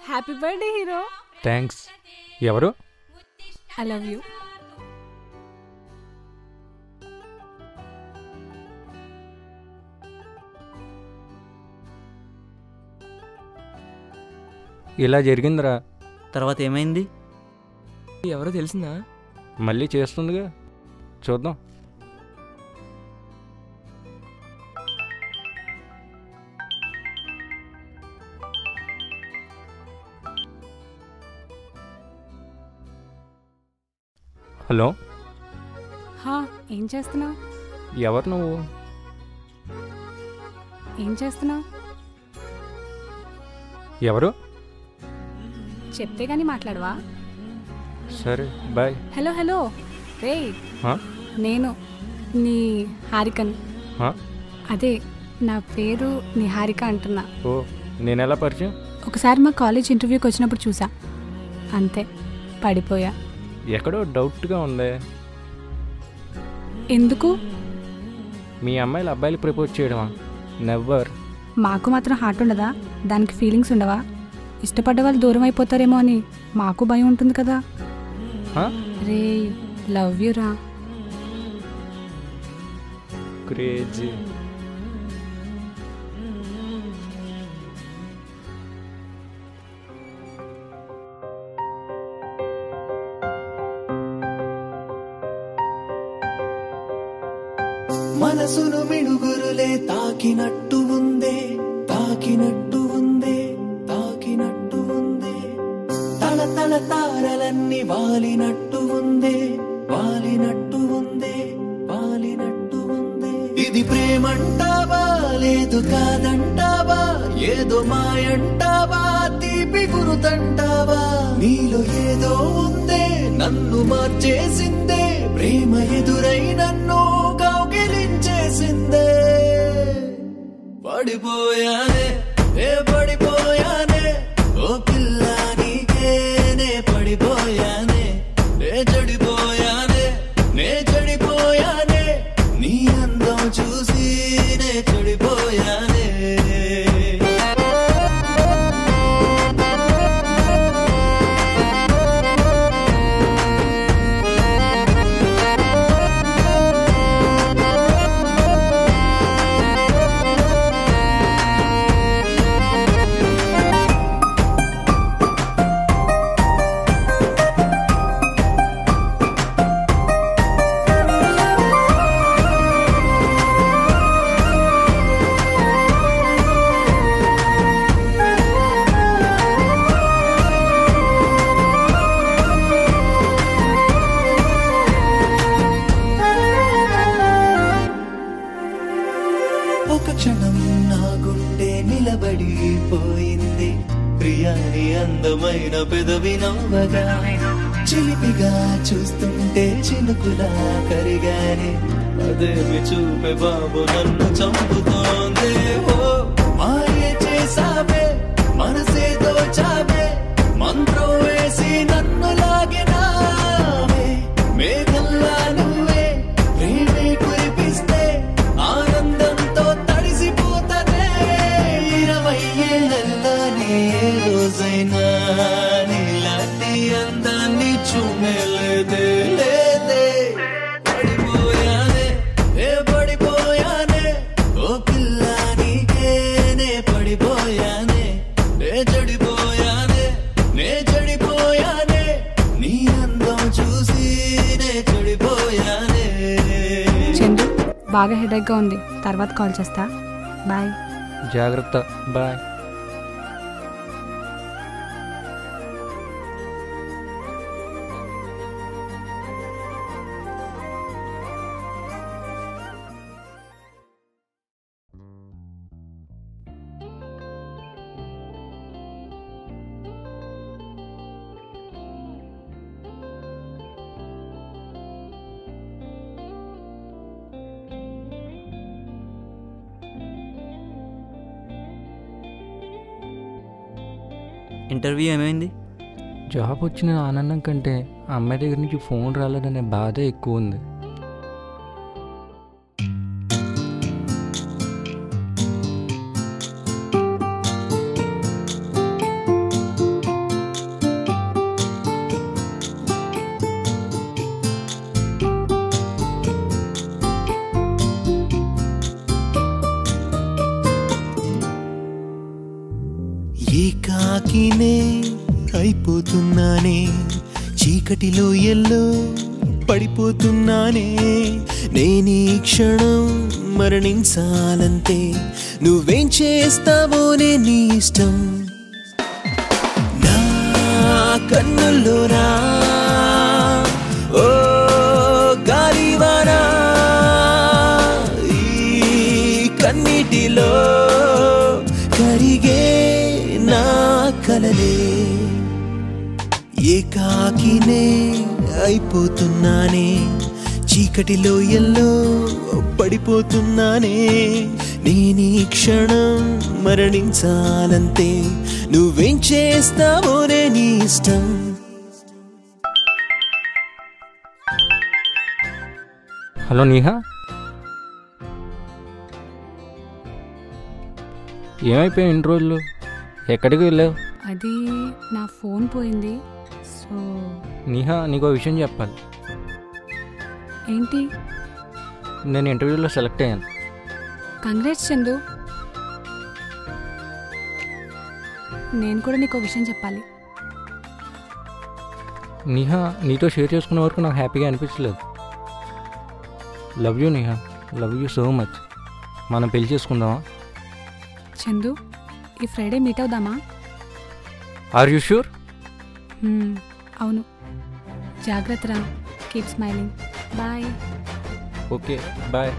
Happy birthday hero thanks ఎవరు I love you ఇలా జరిగిందిరా తర్వాత ఏమైంది ఎవరో తెలిసిందా మళ్ళీ చేస్తుందిగా చూద్దాం హలో హా ఏం చేస్తున్నావు ఎవరు నువ్వు ఏం చేస్తున్నావు ఎవరు చెప్తే గానీ మాట్లాడవా సరే బాయ్ హలో హలో రే హా? నేను నీ హారికన్ హా? అదే నా పేరు నిహారిక అంటున్నా ఓ నేను ఎలా పరిచయం ఒకసారి మా కాలేజ్ ఇంటర్వ్యూకి వచ్చినప్పుడు చూసా అంతే పడిపోయా ఎక్కడో డౌట్గా ఉంది ఎందుకు మీ అమ్మాయిలు అబ్బాయిలు ప్రపోజ్ చేయడమా నెవర్ మాకు మాత్రం హార్ట్ ఉండదా దానికి ఫీలింగ్స్ ఉండవా ఇష్టపడ్డ వాళ్ళు దూరం అయిపోతారేమో అని మాకు భయం ఉంటుంది కదా రే లవ్ యూ రా క్రేజీ మనసును మిడుగురులే తాకినట్టు ఉందే తాకినట్టు ఉందే తాకినట్టు ఉందే తల తల తారలన్నీ వాలినట్టు ఉందే వాలినట్టు ఉందే వాలినట్టు ఉందే ఇది ప్రేమంటావా లేదు కాదంటావా ఏదో మాయంటావా తీపి గురుతంటావా నీలో ఏదో ఉందే నన్ను మార్చేసిందే ప్రేమ ఎదురై నన్ను కౌగిలించేసిందే పడిపోయానే ఏ పడిపోయానే ఓ పిల్ల నీకేనే పడిపోయానే నే చెడిపోయానే నే చెడిపోయానే నీ అందం చూసి నే చెడిపోయానే ఒక క్షణం నా గుండె నిలబడిపోయింది ప్రియాని అందమైన పెదవి నవ్వగా చిలిపిగా చూస్తుంటే చినుకులా కరిగానే అదేమి చూపే బాబు నన్ను చంపుతోంది ఓ మాయ చేసావే మనసే దోచావే మంత్రం వేసి నన్ను లాగినావే మేఘల్లా నువ్వే ప్రేమే కురిపిస్తే ఆనందంతో తడిసిపోతనే ఇరవై ఏళ్ళల్లా నీ ఏ రోజైనా నీలాంటి అందాన్ని చూమెలేదే లేదే పడిపోయానే ఏ పడిపోయానే ఓ పిల్ల నీకేనే పడిపోయానే నే చెడిపోయానే నే చెడిపోయానే నీ అందం చూసి నే చెడిపోయానే చందు బాగా హెడేక్గా ఉంది తర్వాత కాల్ చేస్తా బాయ్ జాగ్రత్త బాయ్ ఇంటర్వ్యూ ఏమైంది జాబ్ వచ్చిన ఆనందం కంటే ఆ అమ్మాయి దగ్గర నుంచి ఫోన్ రాలేదనే బాధ ఎక్కువ ఉంది చీకటిలో ఎల్లో పడిపోతున్నానే నేనీ క్షణం మరణించాలంతే నువ్వేం చేస్తావోనే నీ ఇష్టం నా కన్నుల్లోనా ఓ గాలివానా ఈ కన్నీటిలో కరిగే నా కలలే ఏకాకినే అయిపోతున్నానే చీకటిలో ఎల్లో పడిపోతున్నానే నేనీ క్షణం మరణించాలంతే నువ్వేం చేస్తావోనే నీ ఇష్టం హలో నీహా ఏమైపోయావు ఇన్ని రోజులు ఎక్కడికి వెళ్ళావు అది నా ఫోన్ పోయింది సో నీహా నీకు ఒక విషయం చెప్పాలి ఏంటి నేను ఇంటర్వ్యూలో సెలెక్ట్ అయ్యాను కంగ్రాట్స్ చందు నేను కూడా నీకు ఒక విషయం చెప్పాలి నీహా నీతో షేర్ చేసుకునే వరకు నాకు హ్యాపీగా అనిపించలేదు love you Neeha love you so much మనం పెళ్లి చేసుకుందామా చందు ఈ ఫ్రైడే మీట్ అవుదామా ఆర్ యూ షూర్ హ్మ్, అవును జాగ్రత్త రా keep smiling bye okay bye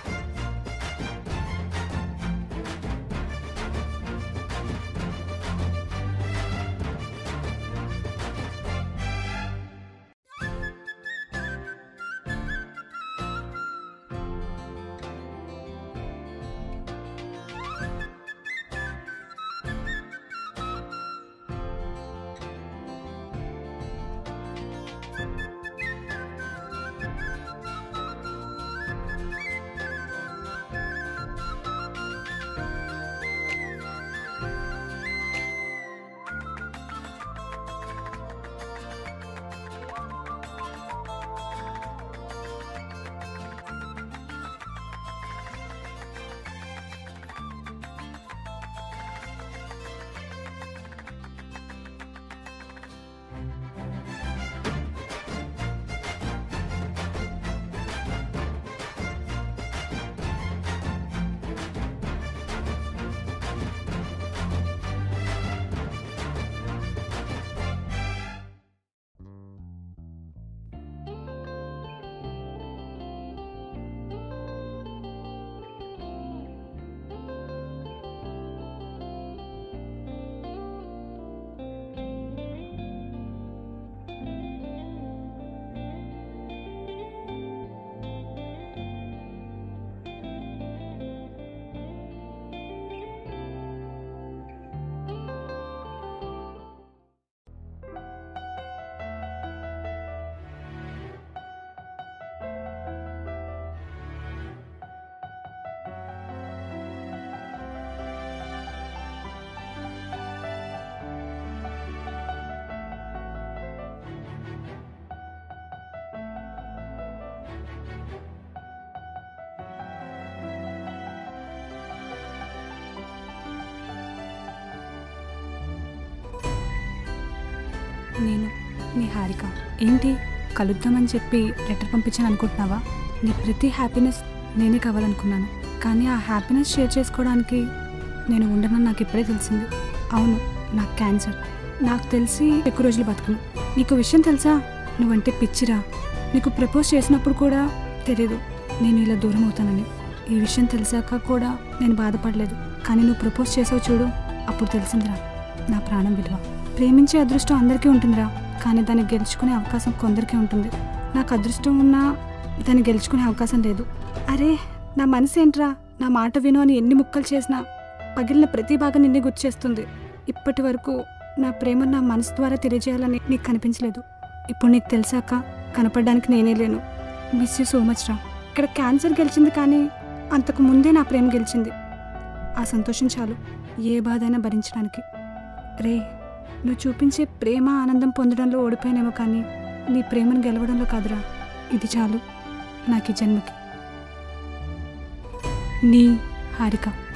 నేను నీ హారిక ఏంటి కలుద్దామని చెప్పి లెటర్ పంపించాను అనుకుంటున్నావా నీ ప్రతి హ్యాపీనెస్ నేనే కావాలనుకున్నాను కానీ ఆ హ్యాపీనెస్ షేర్ చేసుకోవడానికి నేను ఉండనని నాకు ఇప్పుడే తెలిసింది అవును నాకు క్యాన్సర్ నాకు తెలిసి ఎక్కువ రోజులు బతకను నీకు విషయం తెలుసా నువ్వంటే పిచ్చిరా నీకు ప్రపోజ్ చేసినప్పుడు కూడా తెలియదు నేను ఇలా దూరం అవుతానని ఈ విషయం తెలిసాక కూడా నేను బాధపడలేదు కానీ నువ్వు ప్రపోజ్ చేసావు చూడు అప్పుడు తెలిసిందిరా నా ప్రాణం విలువ ప్రేమించే అదృష్టం అందరికీ ఉంటుందిరా కానీ దాన్ని గెలుచుకునే అవకాశం కొందరికే ఉంటుంది నాకు అదృష్టం ఉన్నా దాన్ని గెలుచుకునే అవకాశం లేదు అరే నా మనసు ఏంట్రా నా మాట విను అని ఎన్ని ముక్కలు చేసినా పగిలిన ప్రతి భాగం నిన్నే గుర్తు చేస్తుంది ఇప్పటి వరకు నా ప్రేమను నా మనసు ద్వారా తెలియజేయాలని నీకు కనిపించలేదు ఇప్పుడు నీకు తెలిసాక కనపడడానికి నేనే లేను మిస్ యూ సో మచ్ రా ఇక్కడ క్యాన్సర్ గెలిచింది కానీ అంతకు ముందే నా ప్రేమ గెలిచింది ఆ సంతోషం చాలు ఏ బాధైనా భరించడానికి రే నువ్వు చూపించే ప్రేమ ఆనందం పొందడంలో ఓడిపోయానేమో కానీ నీ ప్రేమను గెలవడంలో కాదురా ఇది చాలు నాకు ఈ జన్మకి నీ హారిక